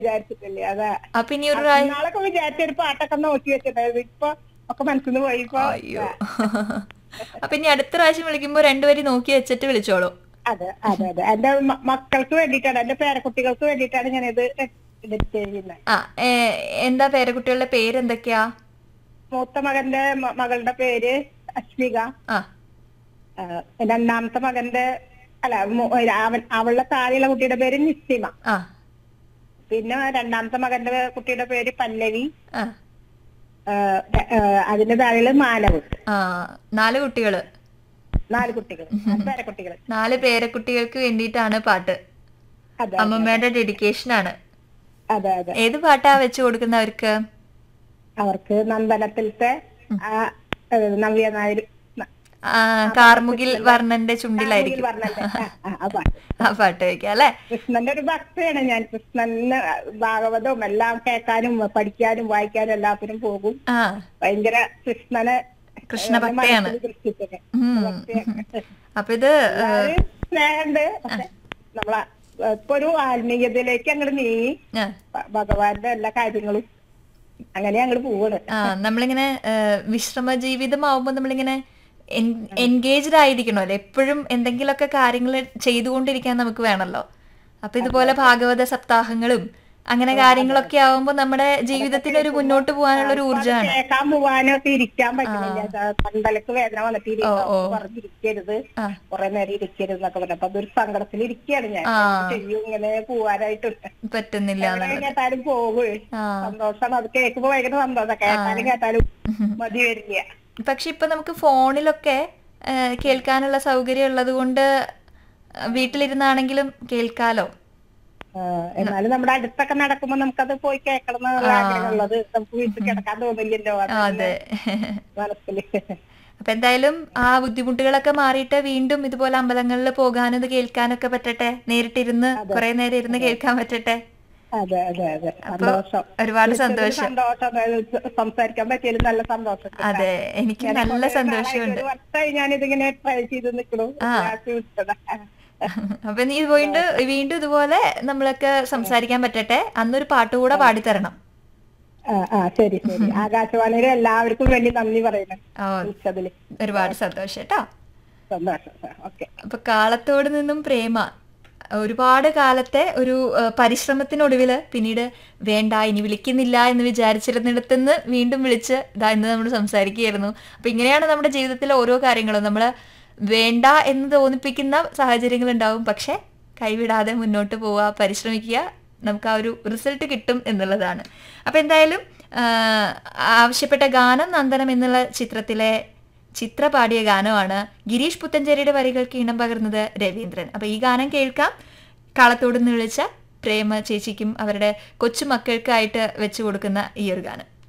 വിചാരിച്ചിട്ടില്ലേ അതാ അപ്പൊ ഇനി ഒരു പ്രാവശ്യം നാളൊക്കെ വിചാരിച്ച ഒരു പാട്ടൊക്കെ നോക്കി വെച്ചിട്ടുണ്ടായിരുന്നു ഇപ്പൊ ഒക്കെ മനസ്സിന്ന് പോയി ഇപ്പൊ അയ്യോ അപ്പൊ ഇനി അടുത്ത പ്രാവശ്യം വിളിക്കുമ്പോ രണ്ടുപേരും നോക്കി വെച്ചിട്ട് വിളിച്ചോളൂ അതെ അതെ അതെ എന്റെ മ- മക്കൾക്ക് വേണ്ടിയിട്ടാണ് എന്റെ പേരക്കുട്ടികൾക്ക് വേണ്ടിയിട്ടാണ് ഞാനിത് എഡിറ്റ് ചെയ്യുന്നത് ആ ഏ, എന്താ പേരക്കുട്ടികളുടെ പേര് എന്തൊക്കെയാ മൂത്ത മകന്റെ മ- മകളുടെ പേര് അശ്വിക ആ ആ, രണ്ടാമത്തെ മകന്റെ അല്ല മു- അവൻ അവളുടെ താഴെയുള്ള കുട്ടിയുടെ പേര് നിസ്സിമ ആ പിന്നെ രണ്ടാമത്തെ മകന്റെ കുട്ടിയുടെ പേര് പല്ലവി ആ ആ, ആ, അതിന്റെ താഴെയുള്ള മാനവ് ആ നാല് കുട്ടികള് നാല് കുട്ടികൾ പേരക്കുട്ടികൾ നാല് പേരക്കുട്ടികൾക്ക് വേണ്ടിയിട്ടാണ് പാട്ട് അതെ അമ്മമ്മയുടെ ഡെഡിക്കേഷൻ ആണ് അതെ അതെ ഏത് പാട്ടാ വെച്ച് കൊടുക്കുന്നവർക്ക് അവർക്ക് നന്ദനത്തിലത്തെ ആ ഏ, നവ്യ നായർ ആ, കാർമുകിൽ വർണ്ണന്റെ ചുണ്ടിലായിരിക്കും പറഞ്ഞല്ലേ ആ, ആ, ആ പാട്ട് ആ പാട്ട് വെക്കാം അല്ലെ കൃഷ്ണന്റെ ഒരു ഭക്തയാണ് ഞാൻ കൃഷ്ണന് ഭാഗവതവും എല്ലാം കേൾക്കാനും പഠിക്കാനും വായിക്കാനും എല്ലാത്തിനും പോകും ആ ഭയങ്കര കൃഷ്ണനെ കൃഷ്ണഭക്തയാണ്. മനസ്സിൽ ദൃഷ്ടിച്ചത് ഉം. അപ്പൊ ഇത് അതായത് സ്നേഹമുണ്ട് പക്ഷെ നമ്മളെ ഇപ്പൊ ഒരു ആത്മീയതയിലേക്ക് അങ്ങോട്ട് നീങ്ങി ആ, ഭ- ഭഗവാന്റെ എല്ലാ കാര്യങ്ങളും അങ്ങനെ അങ്ങോട്ട് പോവാണ് ആ നമ്മളിങ്ങനെ ആ, വിശ്രമ ജീവിതമാവുമ്പോ നമ്മളിങ്ങനെ എൻഗേജ്ഡ് ആയിരിക്കണമല്ലോ എപ്പോഴും എന്തെങ്കിലുമൊക്കെ കാര്യങ്ങൾ ചെയ്തുകൊണ്ടിരിക്കാൻ നമുക്ക് വേണമല്ലോ അപ്പൊ ഇതുപോലെ ഭാഗവത സപ്താഹങ്ങളും അങ്ങനെ കാര്യങ്ങളൊക്കെ ആവുമ്പോ നമ്മുടെ ജീവിതത്തിന് ഒരു മുന്നോട്ട് പോകാനുള്ള ഒരു ഊർജ്ജമാണ് കേൾക്കാൻ പോവാനോ ഒക്കെ ഇരിക്കാൻ പറ്റുന്നില്ല പന്തലക്ക് വേദന വന്നിട്ട് ഇരിക്കാം. ഓ. പറഞ്ഞിരിക്കരുത് ആ. കുറെ നേരം ഇരിക്കരുത് എന്നൊക്കെ പറഞ്ഞു അപ്പൊ അതൊരു സങ്കടത്തിൽ ഇരിക്കുകയാണ് ഞാൻ ആ. ചെയ്യും ഇങ്ങനെ പോവാനായിട്ട് പറ്റുന്നില്ല എവിടെ എന്നുള്ളത് കേട്ടാലും പോകും ആ സന്തോഷമാണ് അത് കേൾക്കുമ്പോ ഭയങ്കര സന്തോഷം കേട്ടാലും കേട്ടാലും മതി വരില്ല പക്ഷെ ഇപ്പൊ നമുക്ക് ഫോണിലൊക്കെ ആ, കേൾക്കാനുള്ള സൗകര്യം ഉള്ളത് കൊണ്ട് വീട്ടിലിരുന്നാണെങ്കിലും കേൾക്കാലോ ആ, എന്നാലും നമ്മുടെ അടുത്തൊക്കെ നടക്കുമ്പോ നമുക്കത് പോയി കേൾക്കണം എന്നുള്ള ആഗ്രഹമുള്ളത് നമുക്ക് വീട്ടിൽ കിടക്കാൻ തോന്നില്ലല്ലോ അത് ആ, അതെ മനസ്സില് അപ്പൊ എന്തായാലും ആ ബുദ്ധിമുട്ടുകളൊക്കെ മാറിയിട്ട് വീണ്ടും ഇതുപോലെ അമ്പലങ്ങളിൽ പോകാനും ഇത് കേൾക്കാനൊക്കെ പറ്റട്ടെ നേരിട്ടിരുന്ന് കുറെ നേരം ഇരുന്ന് കേൾക്കാൻ പറ്റട്ടെ അതെ അതെ അതെ സന്തോഷം ഒരുപാട് സന്തോഷം സന്തോഷം അതായത് സംസാരിക്കാൻ പറ്റിയാലും നല്ല സന്തോഷം അതെ എനിക്ക് നല്ല സന്തോഷമുണ്ട് ഒരു വർഷമായി ഞാനിതിങ്ങനെ ട്രൈ ചെയ്ത് നിൽക്കണു ലാസ്റ്റ് വിട്ടതാ. അപ്പൊ നീ വീണ്ടും വീണ്ടും ഇതുപോലെ നമ്മളൊക്കെ സംസാരിക്കാൻ പറ്റട്ടെ അന്നൊരു പാട്ട് കൂടെ പാടിത്തരണം ആ ആ ശരി ശരി ആകാശവാണിയിലെ എല്ലാവർക്കും വേണ്ടി നന്ദി പറയുന്നു ഓ വിളിച്ചതില് ഒരുപാട് സന്തോഷം കേട്ടോ സന്തോഷം ഓക്കെ അപ്പൊ കാളത്തോട് നിന്നും പ്രേമ ഒരുപാട് കാലത്തെ ഒരു ആ, പരിശ്രമത്തിനൊടുവില് പിന്നീട് വേണ്ട ഇനി വിളിക്കുന്നില്ല എന്ന് വിചാരിച്ചിരുന്നിടത്തുനിന്ന് വീണ്ടും വിളിച്ച് ഇതാ ഇന്ന് നമ്മൾ സംസാരിക്കുകയായിരുന്നു അപ്പൊ ഇങ്ങനെയാണ് നമ്മുടെ ജീവിതത്തിലെ ഓരോ കാര്യങ്ങളും നമ്മൾ വേണ്ട എന്ന് തോന്നിപ്പിക്കുന്ന സാഹചര്യങ്ങൾ ഉണ്ടാവും പക്ഷെ കൈവിടാതെ മുന്നോട്ട് പോവുക പരിശ്രമിക്കുക നമുക്ക് ആ ഒരു റിസൾട്ട് കിട്ടും എന്നുള്ളതാണ് അപ്പൊ എന്തായാലും ആ, ആവശ്യപ്പെട്ട ഗാനം നന്ദനം എന്നുള്ള ചിത്രത്തിലെ ചിത്ര പാടിയ ഗാനമാണ് ഗിരീഷ് പുത്തഞ്ചേരിയുടെ വരികൾക്ക് ഈണം പകർന്നത് രവീന്ദ്രൻ അപ്പൊ ഈ ഗാനം കേൾക്കാം കളത്തോട് നിന്ന് വിളിച്ച പ്രേമ ചേച്ചിക്കും അവരുടെ കൊച്ചുമക്കൾക്കായിട്ട് വെച്ചു കൊടുക്കുന്ന ഈ ഒരു ഗാനം